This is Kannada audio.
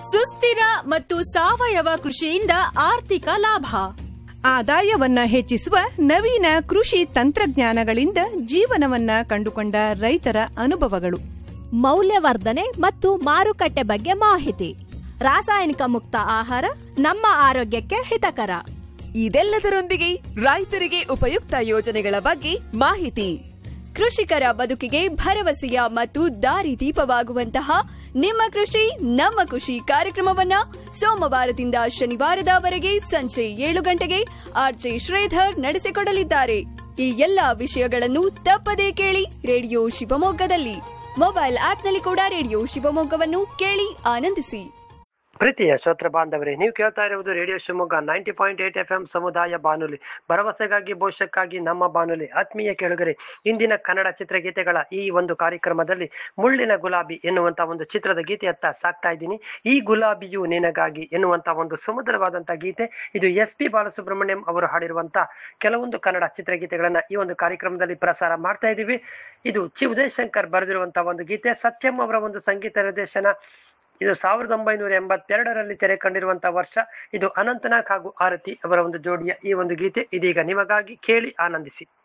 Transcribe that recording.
ಸುಸ್ಥಿರ ಮತ್ತು ಸಾವಯವ ಕೃಷಿಯಿಂದ ಆರ್ಥಿಕ ಲಾಭ ಆದಾಯವನ್ನ ಹೆಚ್ಚಿಸುವ ನವೀನ ಕೃಷಿ ತಂತ್ರಜ್ಞಾನಗಳಿಂದ ಜೀವನವನ್ನ ಕಂಡುಕೊಂಡ ರೈತರ ಅನುಭವಗಳು ಮೌಲ್ಯವರ್ಧನೆ ಮತ್ತು ಮಾರುಕಟ್ಟೆ ಬಗ್ಗೆ ಮಾಹಿತಿ ರಾಸಾಯನಿಕ ಮುಕ್ತ ಆಹಾರ ನಮ್ಮ ಆರೋಗ್ಯಕ್ಕೆ ಹಿತಕರ ಇದೆಲ್ಲದರೊಂದಿಗೆ ರೈತರಿಗೆ ಉಪಯುಕ್ತ ಯೋಜನೆಗಳ ಬಗ್ಗೆ ಮಾಹಿತಿ ಕೃಷಿಕರ ಬದುಕಿಗೆ ಭರವಸೆಯ ಮತ್ತು ದಾರಿದೀಪವಾಗುವಂತಹ ನಿಮ್ಮ ಕೃಷಿ ನಮ್ಮ ಖುಷಿ ಕಾರ್ಯಕ್ರಮವನ್ನ ಸೋಮವಾರದಿಂದ ಶನಿವಾರದವರೆಗೆ ಸಂಜೆ ಏಳು ಗಂಟೆಗೆ ಆರ್ಜೆ ಶ್ರೀಧರ್ ನಡೆಸಿಕೊಡಲಿದ್ದಾರೆ ಈ ಎಲ್ಲಾ ವಿಷಯಗಳನ್ನು ತಪ್ಪದೇ ಕೇಳಿ ರೇಡಿಯೋ ಶಿವಮೊಗ್ಗದಲ್ಲಿ ಮೊಬೈಲ್ ಆಪ್ನಲ್ಲಿ ಕೂಡ ರೇಡಿಯೋ ಶಿವಮೊಗ್ಗವನ್ನು ಕೇಳಿ ಆನಂದಿಸಿ ಪ್ರೀತಿಯ ಶ್ರೋತ್ರ ಬಾಂಧವರೇ ನೀವು ಕೇಳ್ತಾ ಇರುವುದು radio Shivamogga ninety point eight F M ಸಮುದಾಯ ಬಾನುಲಿ ಭರವಸೆಗಾಗಿ ಭವಿಷ್ಯಕ್ಕಾಗಿ ನಮ್ಮ ಬಾನುಲಿ ಆತ್ಮೀಯ ಕೆಳಗರೆ ಇಂದಿನ ಕನ್ನಡ ಚಿತ್ರಗೀತೆಗಳ ಈ ಒಂದು ಕಾರ್ಯಕ್ರಮದಲ್ಲಿ ಮುಳ್ಳಿನ ಗುಲಾಬಿ ಎನ್ನುವಂತ ಒಂದು ಚಿತ್ರದ ಗೀತೆಯತ್ತ ಸಾಕ್ತಾ ಇದ್ದೀನಿ ಈ ಗುಲಾಬಿಯು ನಿನಗಾಗಿ ಎನ್ನುವಂತ ಒಂದು ಸುಮಧುರವಾದಂತಹ ಗೀತೆ ಇದು ಎಸ್ ಪಿ ಬಾಲಸುಬ್ರಹ್ಮಣ್ಯಂ ಅವರು ಹಾಡಿರುವಂತ ಕೆಲವೊಂದು ಕನ್ನಡ ಚಿತ್ರಗೀತೆಗಳನ್ನ ಈ ಒಂದು ಕಾರ್ಯಕ್ರಮದಲ್ಲಿ ಪ್ರಸಾರ ಮಾಡ್ತಾ ಇದ್ದೀವಿ ಇದು ಚಿ ಉದಯ್ ಶಂಕರ್ ಬರೆದಿರುವಂತಹ ಒಂದು ಗೀತೆ ಸತ್ಯಂ ಅವರ ಒಂದು ಸಂಗೀತ ನಿರ್ದೇಶನ ಇದು ಸಾವಿರದ ಒಂಬೈನೂರ ಎಂಬತ್ತೆರಡರಲ್ಲಿ ತೆರೆ ಕಂಡಿರುವಂತಹ ವರ್ಷ ಇದು ಅನಂತನಾಗ್ ಹಾಗೂ ಆರತಿ ಅವರ ಒಂದು ಜೋಡಿಯ ಈ ಒಂದು ಗೀತೆ ಇದೀಗ ನಿಮಗಾಗಿ ಕೇಳಿ ಆನಂದಿಸಿ